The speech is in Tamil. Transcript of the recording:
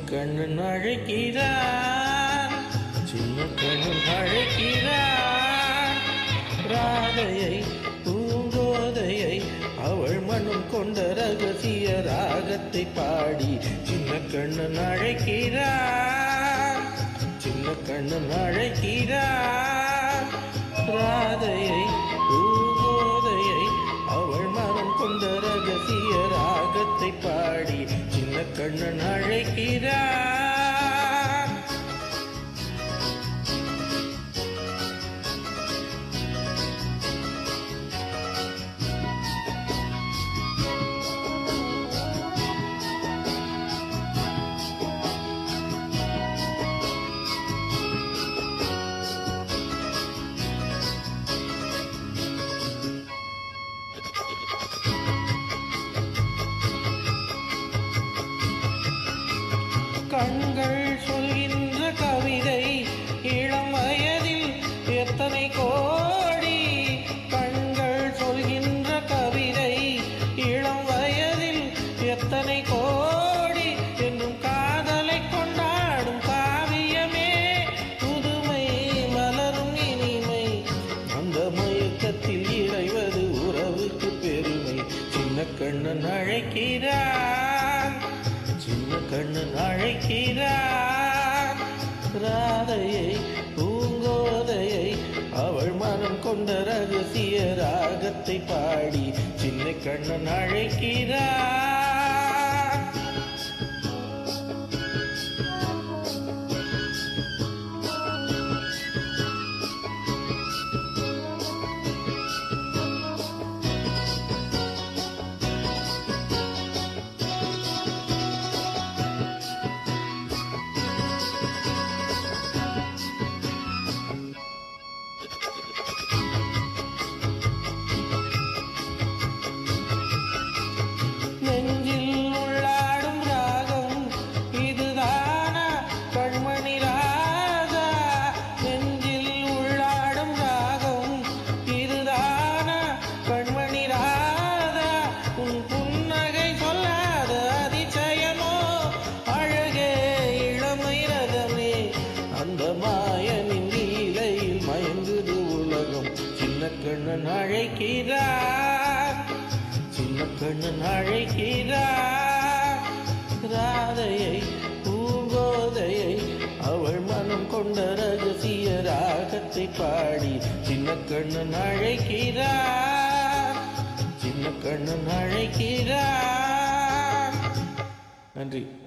கண்ணன் அழைக்கிறான் சின்ன கண்ணன் அழைக்கிறான் ராதையை பூங்கோதையை அவள் மனம் கொண்ட ரகசிய ராகத்தை பாடி சின்ன கண்ணன் அழைக்கிறான் சின்ன கண்ணன் அழைக்கிறான் ராதையை பூங்கோதையை அவள் மனம் கொண்ட ரகசிய ராகத்தை பாடி சின்ன கண்ணன் அழைக்கிறான் கண்கள் சொல்கின்ற கவிதை இளம் வயதில் எத்தனை கோடி கண்கள் சொல்கின்ற கவிதை இளம் வயதில் எத்தனை கோடி என்னும் காதலை கொண்டாடும் காவியமே புதுமை மலரும் இனிமை அந்த மயக்கத்தில் இறைவது உறவுக்கு பெருமை சின்ன கண்ணன் அழைக்கிறான் சின்ன கண்ணன் அழைக்கிறான் ராதையை பூங்கோதையை அவள் மனம் கொண்ட ரகசிய ராகத்தை பாடி சின்ன கண்ணன் அழைக்கிறான் நெஞ்சில் உள்ளாடும் ராகம் இதுதானா கண்மணி ராதா நெஞ்சில் உள்ளாடும் ராகம் இதுதானா கண்மணி ராதா உன் புன்னகை சொல்லாத அதிசயமோ அழகே இளமை ரதமே அந்த மாயனின் லீலையில் மயங்குது உலகம் சின்ன கண்ணன் அழைக்கிறார் சின்ன கண்ணன் அழைக்கிறார் ராதையை பூங்கோதையை அவள் மனம் கொண்ட ரகசிய ராகத்தை பாடி சின்ன கண்ணன் அழைக்கிறார் சின்ன கண்ணன் அழைக்கிறார் நன்றி